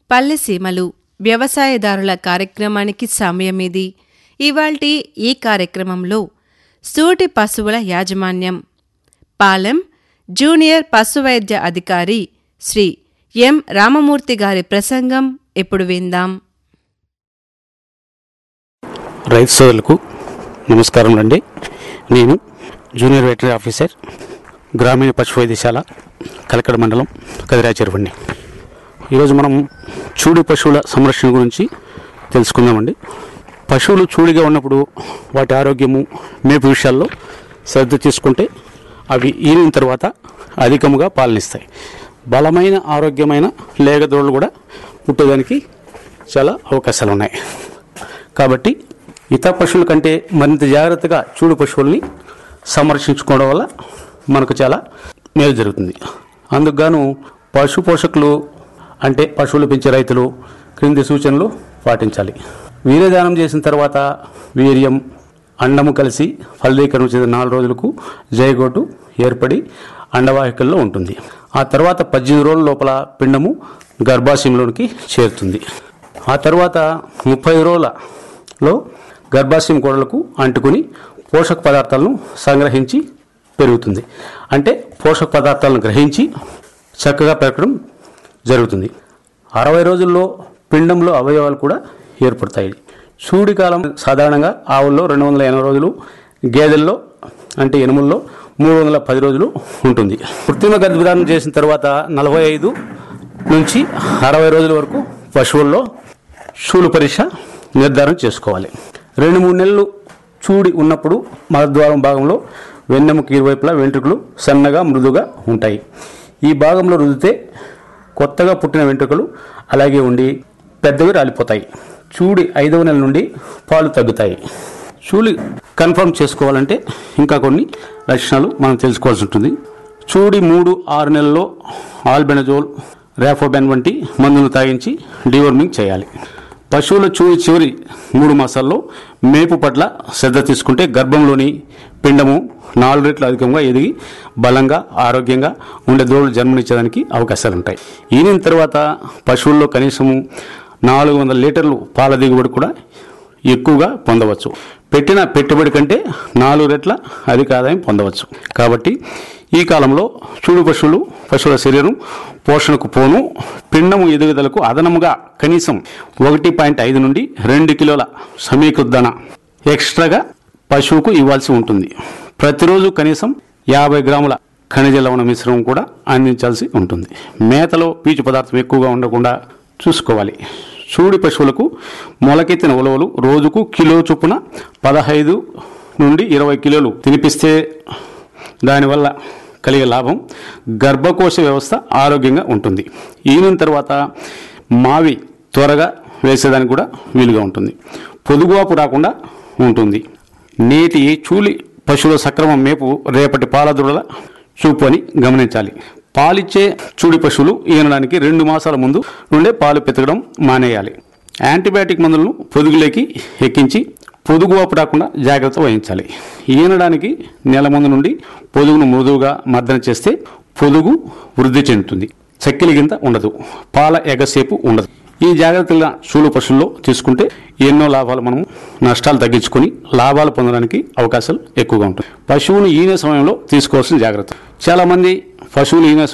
పల్లె సీమలు వ్యవసాయదారుల కార్యక్రమానికి సమయమిది ఇవాల్టి ఈ కార్యక్రమంలో సూటి పశువుల యాజమాన్యం పాలెం జూనియర్ పశువైద్య అధికారి శ్రీ ఎం రామమూర్తి గారి ప్రసంగం ఇప్పుడు విందాం రైతు సోదరులకు నమస్కారం అండి నేను జూనియర్ వెటరీ ఆఫీసర్ గ్రామీణ పశు వైద్యశాల కలకడ మండలం కదిరాచెరువండి ఈరోజు మనం చూడి పశువుల సంరక్షణ గురించి తెలుసుకుందామండి పశువులు చూడిగా ఉన్నప్పుడు వాటి ఆరోగ్యము మేపు విషయాల్లో శ్రద్ధ తీసుకుంటే అవి ఈనిన తర్వాత అధికముగా పాలనిస్తాయి బలమైన ఆరోగ్యమైన లేగదోళ్ళు కూడా పుట్టేదానికి చాలా అవకాశాలు ఉన్నాయి కాబట్టి ఇతర పశువుల కంటే మరింత జాగ్రత్తగా చూడు పశువుల్ని సంరక్షించుకోవడం వల్ల మనకు చాలా మేలు జరుగుతుంది అందుకు గాను పశు పోషకులు అంటే పశువులు పెంచే రైతులు క్రింది సూచనలు పాటించాలి వీర్యదానం చేసిన తర్వాత వీర్యం అండము కలిసి ఫలదీకరణ చెందిన నాలుగు రోజులకు జైగోటు ఏర్పడి అండవాహికల్లో ఉంటుంది ఆ తర్వాత పద్దెనిమిది రోజుల లోపల పిండము గర్భాశయంలోనికి చేరుతుంది ఆ తర్వాత ముప్పై రోజులలో గర్భాశయం గోడలకు అంటుకుని పోషక పదార్థాలను సంగ్రహించి పెరుగుతుంది అంటే పోషక పదార్థాలను గ్రహించి చక్కగా పెరగడం జరుగుతుంది అరవై రోజుల్లో పిండంలో అవయవాలు కూడా ఏర్పడతాయి చూడి కాలం సాధారణంగా ఆవుల్లో రెండు వందల ఎనభై రోజులు గేదెల్లో అంటే ఎనుముల్లో మూడు వందల పది రోజులు ఉంటుంది కృత్రిమ గర్భధారణ చేసిన తర్వాత నలభై ఐదు నుంచి అరవై రోజుల వరకు పశువుల్లో శూలు పరీక్ష నిర్ధారణ చేసుకోవాలి రెండు మూడు నెలలు చూడి ఉన్నప్పుడు మలద్వారం భాగంలో వెన్నెముక ఇరువైపులా వెంట్రుకలు సన్నగా మృదుగా ఉంటాయి ఈ భాగంలో రుదితే కొత్తగా పుట్టిన వెంట్రుకలు అలాగే ఉండి పెద్దవి రాలిపోతాయి చూడి ఐదవ నెల నుండి పాలు తగ్గుతాయి చూలి కన్ఫర్మ్ చేసుకోవాలంటే ఇంకా కొన్ని లక్షణాలు మనం తెలుసుకోవాల్సి ఉంటుంది చూడి మూడు ఆరు నెలల్లో ఆల్బెనజోల్ రాఫోబెన్ వంటి మందులు తాగించి డివర్మింగ్ చేయాలి పశువుల చూడి చివరి మూడు మాసాల్లో మేపు పట్ల శ్రద్ధ తీసుకుంటే గర్భంలోని పిండము నాలుగు రెట్లు అధికంగా ఎదిగి బలంగా ఆరోగ్యంగా ఉండే దూడలు జన్మనిచ్చేదానికి అవకాశాలు ఉంటాయి ఈనిన తర్వాత పశువుల్లో కనీసము నాలుగు వందల లీటర్లు పాల దిగుబడి కూడా ఎక్కువగా పొందవచ్చు పెట్టిన పెట్టుబడి కంటే నాలుగు రెట్ల అధిక ఆదాయం పొందవచ్చు కాబట్టి ఈ కాలంలో చూడు పశువులు పశువుల శరీరం పోషణకు పోను పిండము ఎదుగుదలకు అదనముగా కనీసం ఒకటి పాయింట్ ఐదు నుండి రెండు కిలోల సమీకృద్దన ఎక్స్ట్రాగా పశువుకు ఇవ్వాల్సి ఉంటుంది ప్రతిరోజు కనీసం యాభై గ్రాముల ఖనిజ లవణ మిశ్రమం కూడా అందించాల్సి ఉంటుంది మేతలో పీచు పదార్థం ఎక్కువగా ఉండకుండా చూసుకోవాలి చూడి పశువులకు మొలకెత్తిన ఉలవలు రోజుకు కిలో చొప్పున పదహైదు నుండి ఇరవై కిలోలు తినిపిస్తే దానివల్ల కలిగే లాభం గర్భకోశ వ్యవస్థ ఆరోగ్యంగా ఉంటుంది ఈనిన తర్వాత మావి త్వరగా వేసేదానికి కూడా వీలుగా ఉంటుంది పొదుగువాపు రాకుండా ఉంటుంది నేటి చూలి పశువుల సక్రమ మేపు రేపటి పాలదుడల చూపు అని గమనించాలి పాలిచ్చే చూడి పశువులు ఈనడానికి రెండు మాసాల ముందు నుండే పాలు పెతకడం మానేయాలి యాంటీబయాటిక్ మందులను పొదుగులోకి ఎక్కించి పొదుగు వాపు రాకుండా జాగ్రత్త వహించాలి ఈనడానికి నెల ముందు నుండి పొదుగును మృదువుగా మర్దన చేస్తే పొదుగు వృద్ధి చెందుతుంది చక్కెలి గింత ఉండదు పాల ఎగసేపు ఉండదు ఈ జాగ్రత్తగా చూలు పశువుల్లో తీసుకుంటే ఎన్నో లాభాలు మనం నష్టాలు తగ్గించుకొని లాభాలు పొందడానికి అవకాశాలు ఎక్కువగా ఉంటాయి పశువును ఈనే సమయంలో తీసుకోవాల్సిన జాగ్రత్త చాలా మంది పశువులు ఈనే